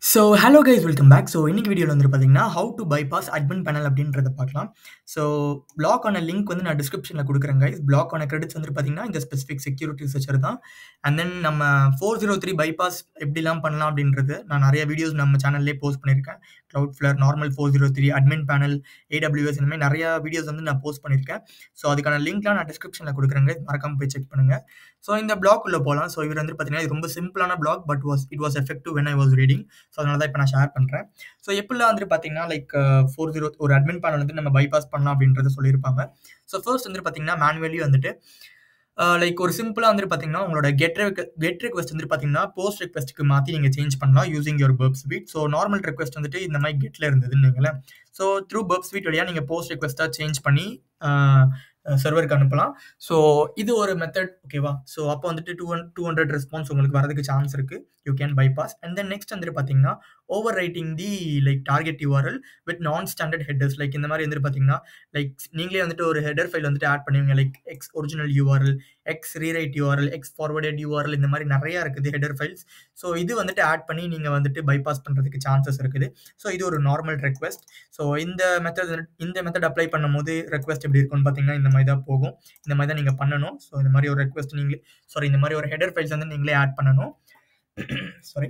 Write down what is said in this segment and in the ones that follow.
So hello guys welcome back. So இன்னைக்கு வீடியோல வந்துட்டு பார்த்தீங்கன்னா, how to bypass admin panel அப்படின்றத பார்க்கலாம். ஸோ ப்ளாக் ஆன லிங்க் வந்து நான் டிஸ்கிரிப்ஷன்ல குடுக்குறேன் கைஸ். ப்ளாக் ஆன கிரெடிட்ஸ் வந்துட்டு பார்த்தீங்கன்னா, இந்த ஸ்பெசிஃபிக் செக்யூரிட்டி ரிசர்ச்சர் தான். அண்ட் தென் நம்ம 403 பைபாஸ் எப்படிலாம் பண்ணலாம் அப்படின்றது நான் நெறைய வீடியோஸ் நம்ம சேனல்லயே போஸ்ட் பண்ணியிருக்கேன். Cloudflare, normal 403, admin panel, AWS இந்த மாரி நெறைய வீடியோஸ் வந்து நான் போஸ்ட் பண்ணியிருக்கேன். ஸோ அதுக்கான லிங்க்லாம் நான் டிஸ்கிரிப்ஷன்ல குடுக்குறேன் கைஸ். மறக்காம போய் செக் பண்ணுங்க. ஸோ இந்த ப்ளாக் உள்ள போலாம். ஸோ இவர் வந்து பார்த்தீங்கன்னா, இது ரொம்ப சிம்பிளான blog but was it was effective when I was reading. So அதனால தான் இப்ப நான் ஷேர் பண்றேன். ஸோ எப்படிலாம் வந்துட்டு பார்த்தீங்கன்னா, லைக் 40 ஒரு அட்மின் பேனல் வந்து நம்ம பைபாஸ் பண்ணலாம் அப்படின்றத சொல்லியிருப்பாங்க. ஸோ ஃபர்ஸ்ட் வந்துட்டு பார்த்தீங்கன்னா, மேனுவலி வந்துட்டு அ லைக் ஒரு சிம்பிளா வந்துட்டு பார்த்தீங்கன்னா, உங்களோட கெட் ரெக் கெட் ரிக்வெஸ்ட் வந்துட்டு பார்த்தீங்கன்னா, போஸ்ட் ரிக்வெஸ்ட்க்கு மாத்தி நீங்க சேஞ்ச் பண்ணலாம் using your Burp Suite. So normal request வந்துட்டு இந்த மாரி கெட்ல இருந்ததுன்னு வைங்களேன். ஸோ த்ரூ பர்ப் ஸ்வீட் வழியா நீங்க போஸ்ட் ரிக்வெஸ்ட்டா சேஞ்ச் பண்ணி அ சர்வருக்கு அனுப்பலாம். ஸோ இது ஒரு மெத்தட் ஓகேவா? ஸோ அப்போ வந்துட்டு 200 200 ரெஸ்பான்ஸ் உங்களுக்கு வரதுக்கு சான்ஸ் இருக்கு. You can bypass. And then next வந்துட்டு பார்த்தீங்கன்னா, overwriting the like target URL with non standard headers. Like இந்த மாரி வந்துட்டு பார்த்தீங்கன்னா, லைக் நீங்களே வந்துட்டு ஒரு ஹெடர் ஃபைல் வந்துட்டு ஆட் பண்ணுவீங்க. Like X original URL, X rewrite URL, X forwarded URL இந்த மாரி நெறைய இருக்குது ஹெடர் ஃபைல்ஸ். ஸோ இது வந்துட்டு ஆட் பண்ணி நீங்க வந்துட்டு பைபாஸ் பண்றதுக்கு சான்சஸ் இருக்குது. ஸோ இது ஒரு நார்மல் ரிக்வெஸ்ட். ஸோ இந்த மெத்தட் இந்த மெத்தட் அப்ளை பண்ணும்போது ரிக்வெஸ்ட் எப்படி இருக்கும்னு பார்த்தீங்கன்னா, இந்த மாரி தான் போகும். இந்த மாரி தான் நீங்க பண்ணணும். ஸோ இந்த மாரி ஒரு ரிக்வெஸ்ட் நீங்களே சாரி இந்த மாரி ஒரு ஹெடர் ஃபைல்ஸ் வந்து நீங்களே ஆட் பண்ணணும். சாரி.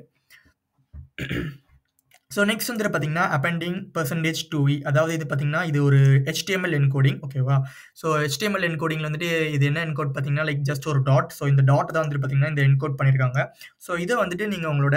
ஸோ நெக்ஸ்ட் வந்துட்டு பார்த்தீங்கன்னா, அப்பெண்டிங் பெர்சன்டேஜ் 2e அதாவது இது பார்த்தீங்கன்னா, இது ஒரு HTML என்கோடிங் ஓகேவா? ஸோ HTML என்கோடிங்ல வந்துட்டு இது என்ன என்கோட் பார்த்தீங்கன்னா, லைக் ஜஸ்ட் ஒரு டாட். ஸோ இந்த டாட் தான் வந்துட்டு பார்த்தீங்கன்னா, இந்த என்கோட் பண்ணியிருக்காங்க. ஸோ இத வந்துட்டு நீங்க உங்களோட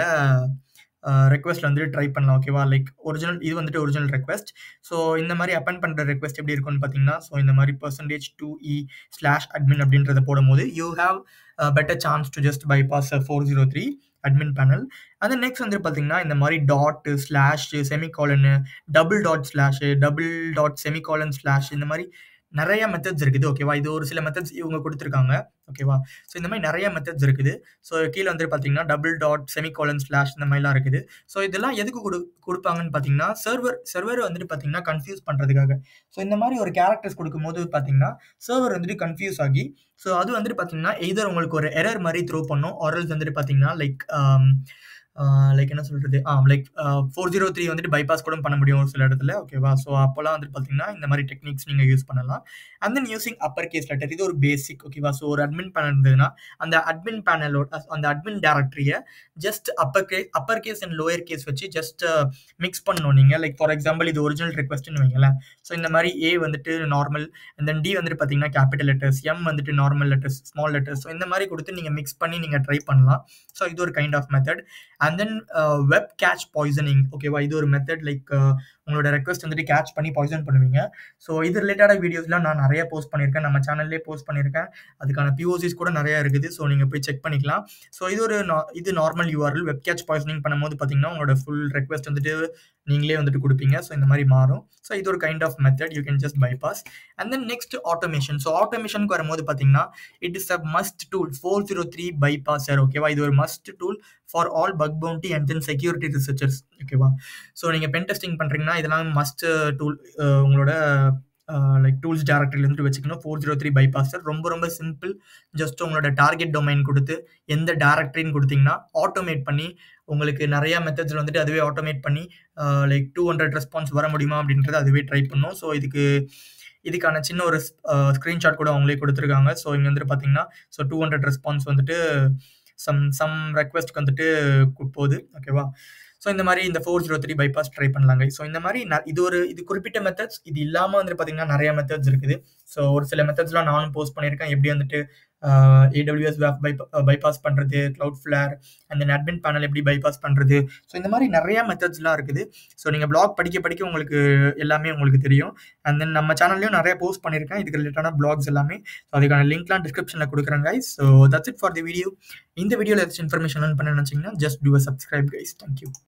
அ ரிக்வெஸ்ட்ல வந்துட்டு ட்ரை பண்ணலாம் ஓகேவா? லைக் ஒரிஜினல் இது வந்துட்டு ஒரிஜினல் ரிக்வெஸ்ட். ஸோ இந்த மாரி அப்பெண்ட் பண்ற ரிக்வெஸ்ட் எப்படி இருக்கும்னு பார்த்தீங்கன்னா, ஸோ இந்த மாரி பெர்சன்டேஜ் 2e ஸ்லாஷ் அட்மின் அப்படின்றத போடும்போது, you have a better chance to just bypass 403 admin panel. And then next வந்துட்டு பார்த்தீங்கன்னா, இந்த மாரி dot, slash, semicolon, double dot slash, double dot semicolon slash இந்த மாரி நெறைய மெத்தட்ஸ் இருக்குது ஓகேவா? இது ஒரு சில மெத்தட்ஸ் இவங்க குடுத்துருக்காங்க ஓகேவா? ஸோ இந்த மாரி நெறைய மெத்தட்ஸ் இருக்குது. ஸோ கீழ வந்துட்டு பார்த்தீங்கன்னா, டபுள் டாட், செமிகோலன் ஸ்லாஷ் இந்த மாரிலாம் இருக்குது. ஸோ இதெல்லாம் எதுக்கு குடு குடுப்பாங்கன்னு பார்த்தீங்கன்னா, சர்வர் சர்வர் வந்துட்டு பார்த்தீங்கன்னா, கன்ஃப்யூஸ் பண்றதுக்காக. ஸோ இந்த மாரி ஒரு கேரக்டர்ஸ் குடுக்கும்போது பார்த்தீங்கன்னா, சர்வர் வந்துட்டு கன்ஃப்யூஸ் ஆகி, ஸோ அது வந்துட்டு பார்த்தீங்கன்னா, எய்தர் உங்களுக்கு ஒரு எரர் மாரி த்ரோ பண்ணும். ஆர் எல்ஸ் வந்துட்டு பார்த்தீங்கன்னா, லைக் அம் அ லைக் என்ன சொல்றது? ஆ லைக் அ 403 வந்துட்டு பைபாஸ் கூட பண்ண முடியும் ஒரு சில இடத்துல ஓகேவா? ஸோ அப்போலாம் வந்துட்டு பார்த்தீங்கன்னா, இந்த மாரி டெக்னிக்ஸ் நீங்க யூஸ் பண்ணலாம். And then using upper case letter இது ஒரு பேசிக் ஓகேவா? ஸோ ஒரு அட்மின் பேனல் இருந்ததுன்னா, அந்த அட்மின் பேனலோட அந்த அட்மின் டைரக்டரிய just upper case upper case and lower case வச்சு ஜஸ்ட் மிக்ஸ் பண்ணணும் நீங்க. லைக் ஃபார் எக்ஸாம்பிள் இது ஒரிஜினல் ரிக்வெஸ்ட்ன்னு வைங்களேன். ஸோ இந்த மாரி ஏ வந்துட்டு நார்மல் அண்ட் தென் டி வந்துட்டு பார்த்தீங்கன்னா, கேப்பிட்டல் லெட்டர்ஸ், எம் வந்துட்டு normal letters, small letters. So இந்த மாரி குடுத்து நீங்க மிக்ஸ் பண்ணி நீங்க ட்ரை பண்ணலாம். ஸோ இது ஒரு kind of method. And then a web cache poisoning ஓகேவா? இது ஒரு மெத்தட் லைக் உங்களோட ரிக்வெஸ்ட் வந்துட்டு கேட்ச் பண்ணி பாய்சன் பண்ணுவீங்க. ஸோ இது ரிலேட்டடா வீடியோஸ்லாம் நான் நெறைய போஸ்ட் பண்ணியிருக்கேன். நம்ம சேனல்லயே போஸ்ட் பண்ணியிருக்கேன். அதுக்கான பிஓசிஸ் கூட நெறைய இருக்குது. ஸோ நீங்க போய் செக் பண்ணிக்கலாம். ஸோ இது ஒரு நா இது normal URL web cache poisoning பண்ணும்போது பார்த்தீங்கன்னா, உங்களோட ஃபுல் ரிக்வெஸ்ட் வந்துட்டு நீங்களே வந்துட்டு குடுப்பீங்க. ஸோ இந்த மாரி மாறும். ஸோ இது ஒரு kind of method. You can just bypass. And then next automation. So ஆட்டோமேஷனுக்கு வரும்போது பார்த்தீங்கன்னா, it is a must tool 403 bypasser ஓகேவா? இது ஒரு must tool for all bug bounty and then security researchers ஓகேவா? ஸோ நீங்க பென் டெஸ்டிங் பண்றீங்கன்னா, இதெல்லாம் மஸ்ட் டூல் அ உங்களோட அ லைக் டூல்ஸ் டைரக்டரில வந்துட்டு வச்சுக்கணும். 403 பைபாஸர் ரொம்ப ரொம்ப சிம்பிள். ஜஸ்ட் உங்களோட டார்கெட் டொமைன் குடுத்து, எந்த டைரக்டரின்னு குடுத்தீங்கன்னா, ஆட்டோமேட் பண்ணி உங்களுக்கு நெறைய மெத்தட்ஸ்ல வந்துட்டு அதுவே ஆட்டோமேட் பண்ணி அ லைக் 200 ரெஸ்பான்ஸ் வர முடியுமா அப்படின்றத அதுவே ட்ரை பண்ணும். ஸோ இதுக்கு இதுக்கான சின்ன ஒரு ஸ் அ ஸ்கிரீன்ஷாட் கூட அவங்களே குடுத்துருக்காங்க. ஸோ இங்க வந்துட்டு பார்த்தீங்கன்னா, ஸோ 200 ரெஸ்பான்ஸ் வந்துட்டு சம் சம் ரிக்வெஸ்ட்க்கு வந்துட்டு கு போது ஓகேவா? ஸோ இந்த மாரி இந்த 403 பைபாஸ் ட்ரை பண்ணலாங்க. ஸோ இந்த மாரி ந இது ஒரு இது குறிப்பிட்ட மெத்தட்ஸ். இது இல்லாம வந்துட்டு பார்த்தீங்கன்னா, நெறைய மெத்தட்ஸ் இருக்குது. ஸோ ஒரு சில மெத்தட்ஸ்லாம் நானும் போஸ்ட் பண்ணியிருக்கேன். எப்படி வந்துட்டு அ AWS வேப் பைப் பைபாஸ் பண்றது, Cloudflare and then admin panel எப்படி பைபாஸ் பண்றது. ஸோ இந்த மாரி நெறைய மெத்தட்ஸ்லாம் இருக்குது. ஸோ நீங்க ப்ளாக் படிக்க படிக்க உங்களுக்கு எல்லாமே உங்களுக்கு தெரியும். அண்ட் தென் நம்ம சேனல்லயும் நெறைய போஸ்ட் பண்ணியிருக்கேன். இதுக்கு ரிலேட்டடான ப்ளாக்ஸ் எல்லாமே. ஸோ அதுக்கான லிங்க்லாம் டிஸ்கிரிப்ஷன்ல குடுக்குறேன் guys. So that's it for the video. இந்த வீடியோல ஏதாச்சும் இன்ஃபர்மேஷன் லேர்ன் பண்ண நெனச்சீங்கன்னா, just do a subscribe guys. Thank you.